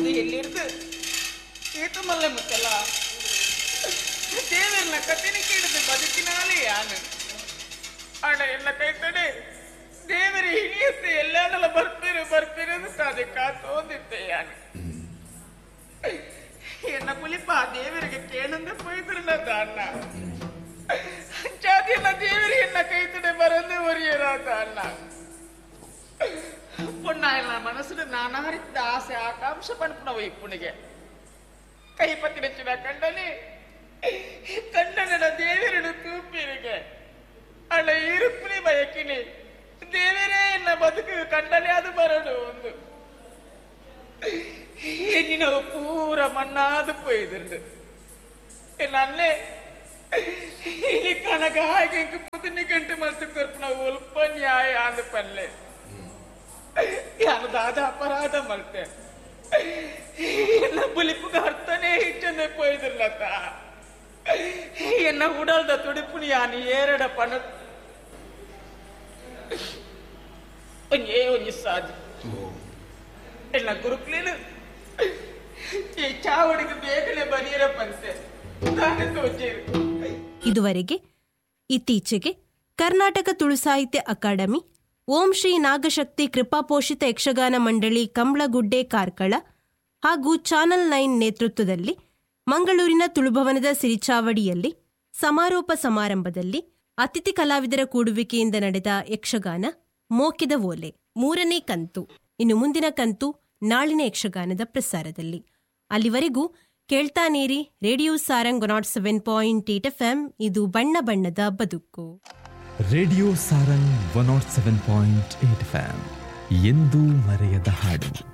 அது எல்லிருந்து ஏற்றுமல்ல முத்தಲ್ಲ ದೇವರನ್ನ ಕತ್ತಿನ ಕೇಳಿದ ಬದುಕಿನಾಲೇ ಯಾನು ಅಡ ಎಲ್ಲ ಕೈ ಕಡೆ ದೇವರ ಹಿಡಿಯುತ್ತೆ ಎಲ್ಲನೆಲ್ಲ ಬರ್ತೀರಿ ಬರ್ತೀರಿ ಅಂತ ಅದಕ್ಕೆ ಕಾತೋದಿತ್ತೆ ಯಾನು என்ன புலிப்பா தேவருக்கு கேளுங்க போய்த்திருந்த அண்ணா ಜಾತಿಯನ್ನ ದೇವರಿಗೆ என்ன ಕೈತಡೆ ಬರಲು ಒರಿಯರಾದ ಅಣ್ಣ ಪುಣ್ಣ ಇಲ್ಲ ಮನಸ್ಸು ನಾನಾರಿದ್ದ ಆಸೆ ಆಕಾಂಕ್ಷ ಪಣಪುಣವ ಇಪ್ಪುಣಿಗೆ ಕೈ ಪತ್ತಿನ ಕಂಡನೆ ಕಂಡನ ದೇವರನ್ನು ತೂಪಿರಿಗೆ ಅಲ್ಲ ಇರುಪ್ಪುನಿ ಬಯಕಿನಿ ದೇವರೇ ಎನ್ನ ಬದುಕು ಕಂಡನೆ ಅದು ಬರಡು ಒಂದು என்னினவு பூரா மண்ணாது போயிதுண்டு என் அண்ணே ಈ ಕನಕ ಹಾಗೆ ಪುದನಿ ಗಂಟೆ ಮಸ್ತು ಕೊರ್ಪುನ ಉಲ್ಪ ನ್ಯಾಯ ಅಂದ ಪಲ್ಲೆ ಯಾನದಾದ ಅಪರಾಧ ಮಲ್ತೆ ಎನ್ನ ಬುಲಿಪುಗ ಅರ್ಥನೇ ಹಿಟ್ಟನೆ ಪೋಯ್ದಿರ್ಲತ್ತ ಎನ್ನ ಉಡಲ್ದ ತುಡಿಪುನಿ ಯಾನಿ ಏರಡ ಪಣ ಒಂಜೇ ಒಂಜಿ ಸಾಜಿ ಎಲ್ಲ ಗುರುಕ್ಲೇನು ಈ ಚಾವಡಿಗೆ ಬೇಗನೆ ಬರೀರ ಪಂತೆ ನಾನು ತೋಚೇರು ಇದುವರೆಗೆ ಇತ್ತೀಚೆಗೆ ಕರ್ನಾಟಕ ತುಳು ಸಾಹಿತ್ಯ ಅಕಾಡೆಮಿ ಓಂ ಶ್ರೀ ನಾಗಶಕ್ತಿ ಕೃಪಾಪೋಷಿತ ಯಕ್ಷಗಾನ ಮಂಡಳಿ ಕಂಬ್ಳಗುಡ್ಡೆ ಕಾರ್ಕಳ ಹಾಗೂ ಚಾನಲ್ ನೈನ್ ನೇತೃತ್ವದಲ್ಲಿ ಮಂಗಳೂರಿನ ತುಳುಭವನದ ಸಿರಿಚಾವಡಿಯಲ್ಲಿ ಸಮಾರೋಪ ಸಮಾರಂಭದಲ್ಲಿ ಅತಿಥಿ ಕಲಾವಿದರ ಕೂಡುವಿಕೆಯಿಂದ ನಡೆದ ಯಕ್ಷಗಾನ ಮೋಕಿದ ಓಲೆ ಮೂರನೇ ಕಂತು ಇನ್ನು ಮುಂದಿನ ಕಂತು ನಾಳಿನ ಯಕ್ಷಗಾನದ ಪ್ರಸಾರದಲ್ಲಿ ಅಲ್ಲಿವರೆಗೂ ಕೇಳ್ತಾನೇರಿ radio Sarang nought seven point eight F M ಇದು ಬಣ್ಣ ಬಣ್ಣದ ಬದುಕು radio Sarang one nought seven point eight FM ಎಂದೂ ಮರೆಯದ ಹಾಡು